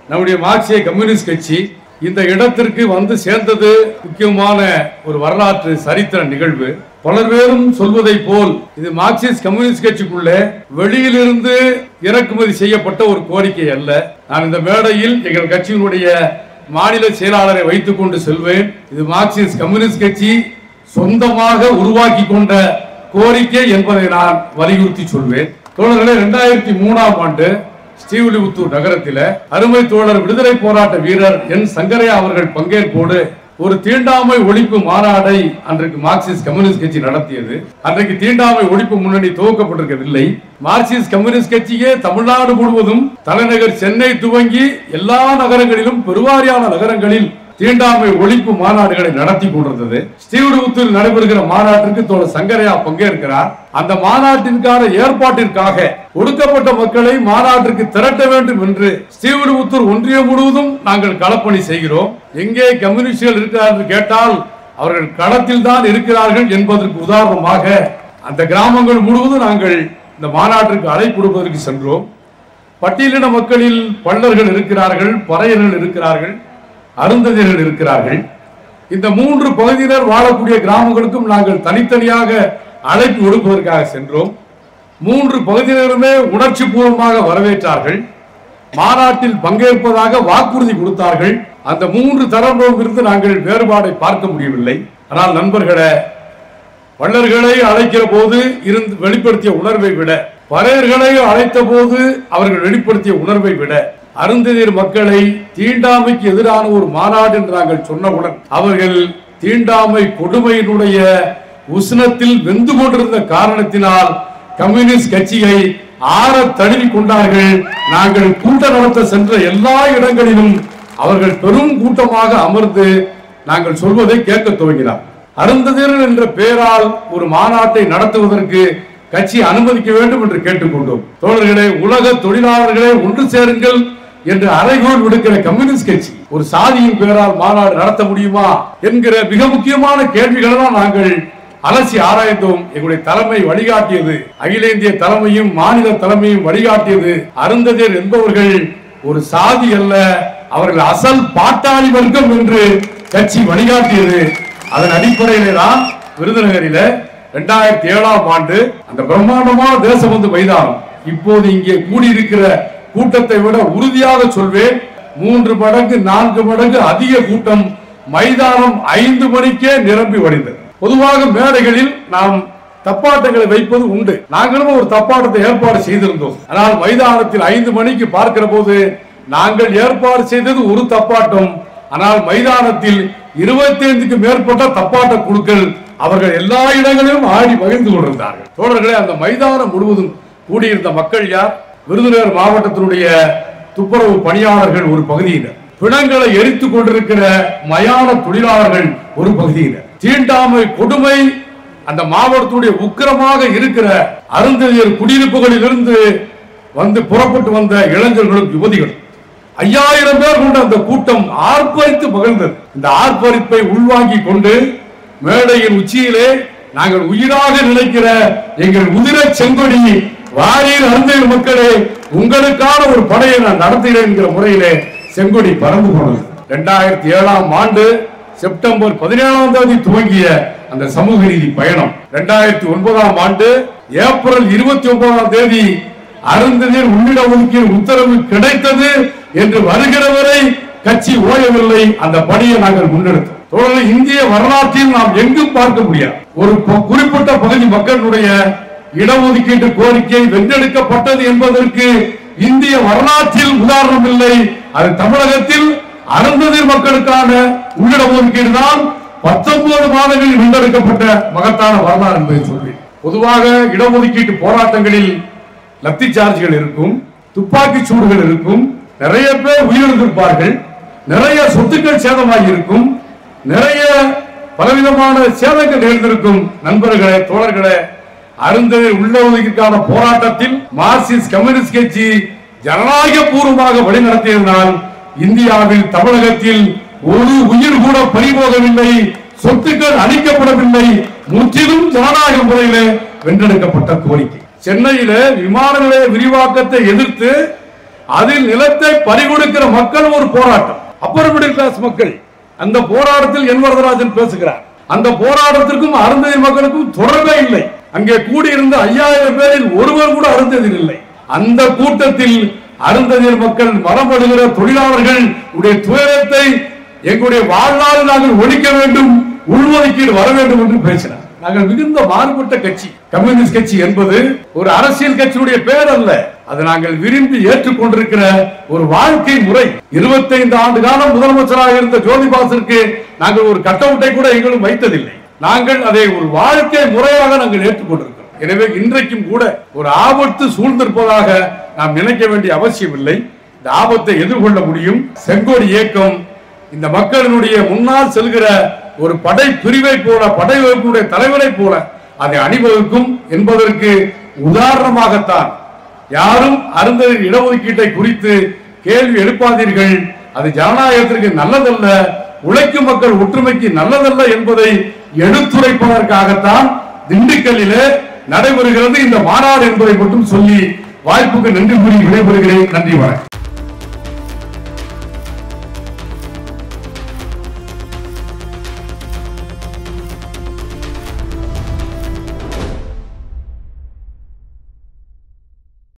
நம்முடைய மார்க்சிய கம்யூனிஸ்ட் கட்சி இந்த இடத்திற்கு வந்து சேர்ந்தது முக்கியமான ஒரு வரலாற்று சரித்திர நிகழ்வு பலர் பேரும் சொல்வதை போல் இது மார்க்சிஸ்ட் கம்யூனிஸ்ட் கட்சிக்குள்ளே வெளியிலிருந்து இறக்குமதி செய்யப்பட்ட ஒரு கோரிக்கை அல்ல நான் இந்த மேடையில் எங்கள் கட்சியினுடைய மாநில செயலாளரை வைத்துக் கொண்டு செல்வேன் இது மார்க்சிஸ்ட் கம்யூனிஸ்ட் கட்சி சொந்தமாக உருவாக்கி கொண்ட கோரிக்கை என்பதை நான் வலியுறுத்தி சொல்வேன் தோழர்களே இரண்டாயிரத்தி மூணாம் ஆண்டு ஸ்ரீவில்லிபுத்தூர் நகரத்தில அருமை தோழர் விடுதலை போராட்ட வீரர் என் சங்கரையா அவர்கள் பங்கேற்போடு ஒரு தீண்டாமை ஒழிப்பு மாநாடை அன்றைக்கு மார்க்சிஸ்ட் கம்யூனிஸ்ட் கட்சி நடத்தியது அன்றைக்கு தீண்டாமை ஒழிப்பு முன்னணி துவக்கப்பட்டிருக்கவில்லை மார்க்சிஸ்ட் கம்யூனிஸ்ட் கட்சியே தமிழ்நாடு முழுவதும் தலைநகர் சென்னை துவங்கி எல்லா நகரங்களிலும் பெருவாரியான நகரங்களில் தீண்டாமை ஒழிப்பு மாநாடுகளை நடத்தி கொண்டிருந்தது ஸ்ரீவில்லிபுத்தூரில் நடைபெறுகிற மாநாட்டிற்கு தோழர் சங்கரையா பங்கேற்கிறார் அந்த மாநாட்டிற்கான ஏற்பாட்டிற்காக ஒடுக்கப்பட்ட மக்களை மாநாட்டிற்கு திரட்ட வேண்டும் என்று ஸ்ரீவில்லிபுத்தூர் ஒன்றியம் முழுவதும் நாங்கள் களப்பணி செய்கிறோம் எங்கே கம்யூனிஸ்டுகள் இருக்கிறார்கள் என்று கேட்டால் அவர்கள் களத்தில் தான் இருக்கிறார்கள் என்பதற்கு உதாரணமாக அந்த கிராமங்கள் முழுவதும் நாங்கள் இந்த மாநாட்டிற்கு அழைப்பு கொடுப்பதற்கு சென்றோம் பட்டியலின மக்களில் பள்ளர்கள் இருக்கிறார்கள் பறையர்கள் இருக்கிறார்கள் அருந்ததியர்கள் இருக்கிறார்கள் இந்த மூன்று பகுதியினர் வாழக்கூடிய கிராமங்களுக்கும் நாங்கள் தனித்தனியாக அழைப்பு கொடுப்பதற்காக சென்றோம் மூன்று பகுதியினருமே உணர்ச்சி பூர்வமாக வரவேற்றார்கள் மாநாட்டில் பங்கேற்பதாக வாக்குறுதி கொடுத்தார்கள் அந்த மூன்று தரப்பிலும் இருந்து நாங்கள் வேறுபாடை பார்க்க முடியவில்லை ஆனால் நண்பர்களே வள்ளல்களை அழைக்கிற போது இருந்து வெளிப்படுத்திய உணர்வை விட பறையர்களை அழைத்த போது அவர்கள் வெளிப்படுத்திய உணர்வை விட அருந்ததியர் மக்களை தீண்டாமைக்கு எதிரான ஒரு மாநாடு என்று நாங்கள் சொன்னவுடன் அவர்கள் தீண்டாமை கொடுமையினுடைய உஷ்ணத்தில் வெந்து கொண்டிருந்த காரணத்தினால் கம்யூனிஸ்ட் கட்சியை ஆற தழுவி கொண்டார்கள் நாங்கள் கூட்டம் நடத்த சென்ற எல்லா இடங்களிலும் அவர்கள் பெரும் கூட்டமாக அமர்ந்து நாங்கள் சொல்வதை கேட்க துவங்கினார் அருந்ததியர் என்ற பெயரால் ஒரு மாநாட்டை நடத்துவதற்கு கட்சி அனுமதிக்க வேண்டும் என்று கேட்டுக்கொண்டோம் தோழர்களே உலக தொழிலாளர்களே ஒன்று சேருங்கள் என்று அறைகோல் விடுக்கிற கம்யூனிஸ்ட் கட்சி ஒரு சாதியின் பெயரால் மாநாடு நடத்த முடியுமா என்கிற மிக முக்கியமான கேள்விகளை தான் நாங்கள் அலசி ஆராய்ந்தோம் எங்களுடைய தலைமை வழிகாட்டியது அகில இந்திய தலைமையும் மாநில தலைமையும் வழிகாட்டியது அருந்ததியர் என்பவர்கள் ஒரு சாதி அல்ல அவர்கள் அசல் பாட்டாளி வர்க்கம் என்று கட்சி வழிகாட்டியது அதன் அடிப்படையிலே தான் விருதுநகரில இரண்டாயிரத்தி ஏழாம் ஆண்டு அந்த பிரம்மாண்டமான தேசபந்து மைதானம் இப்போது இங்கே கூடியிருக்கிற கூட்டத்தை விட உறுதியாக சொல்வேன் மூன்று மடங்கு நான்கு மடங்கு அதிக கூட்டம் மைதானம் ஐந்து மணிக்கே நிரம்பி வழிந்தது பொதுவாக மேடைகளில் நாம் தப்பாட்டங்களை வைப்பது உண்டு நாங்களும் ஒரு தப்பாட்டத்தை ஏற்பாடு செய்திருந்தோம் ஆனால் மைதானத்தில் ஐந்து மணிக்கு பார்க்கிற போது நாங்கள் ஏற்பாடு செய்தது ஒரு தப்பாட்டம் ஆனால் மைதானத்தில் இருபத்தி ஐந்துக்கு மேற்பட்ட தப்பாட்ட குழுக்கள் அவர்கள் எல்லா இடங்களிலும் ஆடி மகிழ்ந்து கொண்டிருந்தார்கள் தோழர்களே அந்த மைதானம் முழுவதும் கூடியிருந்த மக்கள் யார் விருதுநகர் மாவட்டத்தினுடைய துப்புரவு பணியாளர்கள் ஒரு பகுதியினர் பிணங்களை எரித்துக் கொண்டிருக்கிற மயான தொழிலாளர்கள் ஒரு பகுதியினர் தீண்டாமை கொடுமை அந்த மாவட்டத்துடைய உக்கிரமாக இருக்கிற அருந்ததியர் குடியிருப்புகளில் இருந்து வந்து புறப்பட்டு வந்த இளைஞர்களும் யுவதிகளும் ஐயாயிரம் பேர் கொண்ட அந்த கூட்டம் ஆர்ப்பரித்து மகிழ்ந்தது இந்த ஆர்ப்பரிப்பை உள்வாங்கிக் கொண்டு மேடையின் உச்சியிலே நாங்கள் உயிராக நினைக்கிற எங்கள் உதிர செங்கொடி வாரீர் அருந்தையர் மக்களே உங்களுக்கான ஒரு படையை நான் நடத்துகிறேன் என்கிற முறையிலே செங்கொடி பறந்து போனது இரண்டாயிரத்தி ஏழாம் ஆண்டு செப்டம்பர் பதினேழாம் தேதி துவங்கிய அந்த சமூக நீதி பயணம் இரண்டாயிரத்தி ஒன்பதாம் ஆண்டு ஏப்ரல் இருபத்தி ஒன்பதாம் தேதி அருந்ததியர் உள்ளிட ஒதுக்கீடு உத்தரவு கிடைத்தது என்று வருகிறவரை கட்சி ஓயவில்லை அந்த பணியை நாங்கள் முன்னெடுத்தோம் தொடர்ந்து இந்திய வரலாற்றில் நாம் எங்கும் பார்க்க முடியாது ஒரு ப- குறிப்பிட்ட பகுதி மக்களுடைய இடஒதுக்கீட்டு கோரிக்கை வென்றெடுக்கப்பட்டது என்பதற்கு இந்திய வரலாற்றில் உதாரணம் இல்லை அது தமிழகத்தில் அருந்ததிர் மக்களுக்கான உள்ளிட ஒதுக்கீடு தான் பத்தொன்பது மாதங்களில் வென்றெடுக்கப்பட்ட மகத்தான வரலாறு என்பதை சொல்வேன் பொதுவாக இடஒதுக்கீட்டு போராட்டங்களில் லத்தி சார்ஜ்கள் இருக்கும் துப்பாக்கி சூடுகள் இருக்கும் நிறைய பேர் உயிரிழந்திருப்பார்கள் நிறைய சொத்துக்கள் சேதமாகி இருக்கும் நிறைய பலவிதமான சேதங்கள் நிகழ்ந்திருக்கும் நண்பர்களே தோழர்களே அருந்ததில் உள்ளொதுக்கீட்டுக்கான போராட்டத்தில் மார்க்சிஸ்ட் கம்யூனிஸ்ட் கட்சி ஜனநாயக பூர்வமாக வழிநடத்தியதனால் இந்தியாவில் தமிழகத்தில் ஒரு உயிர் கூட பறிபோகவில்லை சொத்துக்கள் அளிக்கப்படவில்லை முற்றிலும் ஜனநாயக முறையிலே வென்றெடுக்கப்பட்ட கோரிக்கை சென்னையில விமான நிலைய விரிவாக்கத்தை எதிர்த்து அதில் நிலத்தை பறிகொடுக்கிற மக்கள் ஒரு போராட்டம் அப்பர் மிடில் கிளாஸ் மக்கள் அந்த போராட்டத்தில் என் வரதராஜன் பேசுகிறார் அந்த போராட்டத்திற்கும் அருந்ததி மக்களுக்கும் தொடர்பே இல்லை அங்கே கூடியிருந்த ஐயாயிரம் பேரில் ஒருவர் கூட அருந்ததில் இல்லை அந்த கூட்டத்தில் அருந்ததியர் மக்கள் மரபடுகிற தொழிலாளர்கள் உடைய துயரத்தை எங்களுடைய வாழ்நாள் நாங்கள் ஒழிக்க வேண்டும் உள்ஒதுக்கீடு வர வேண்டும் என்று பேசினார் நாங்கள் மிகுந்த மாறுபட்ட கட்சி கம்யூனிஸ்ட் கட்சி என்பது ஒரு அரசியல் கட்சியுடைய பெயர் அல்ல அது நாங்கள் விரும்பி ஏற்றுக்கொண்டிருக்கிற ஒரு வாழ்க்கை முறை 25 ஆண்டு காலம் முதலமைச்சராக இருந்த ஜோதிபாசிற்கு நாங்கள் ஒரு கட்டவுட்டை கூட எங்களும் வைத்ததில்லை நாங்கள் அதை ஒரு வாழ்க்கை முறையாக நாங்கள் ஏற்றுக்கொண்டிருக்கிறோம் எனவே இன்றைக்கும் கூட ஒரு ஆபத்து சூழ்ந்திருப்பதாக நாம் நினைக்க வேண்டிய அவசியம் இல்லை இந்த ஆபத்தை எதிர்கொள்ள முடியும் செங்கோடி இயக்கம் இந்த மக்களினுடைய முன்னால் செல்கிற ஒரு படை பிரிவை போல படை வகுப்பினுடைய தலைவரை போல அதை அணிவகுக்கும் என்பதற்கு உதாரணமாகத்தான் யாரும் அருந்ததி இடஒதுக்கீட்டை குறித்து கேள்வி எழுப்பாதீர்கள் அது ஜனநாயகத்திற்கு நல்லதல்ல உழைக்கும் மக்கள் ஒற்றுமைக்கு நல்லதல்ல என்பதை எடுத்துரைப்பதற்காகத்தான் திண்டுக்கல்லிலே நடைபெறுகிறது இந்த மாநாடு என்பதை மட்டும் சொல்லி வாய்ப்புக்கு நன்றி கூறி விடைபெறுகிறேன் நன்றி வணக்கம்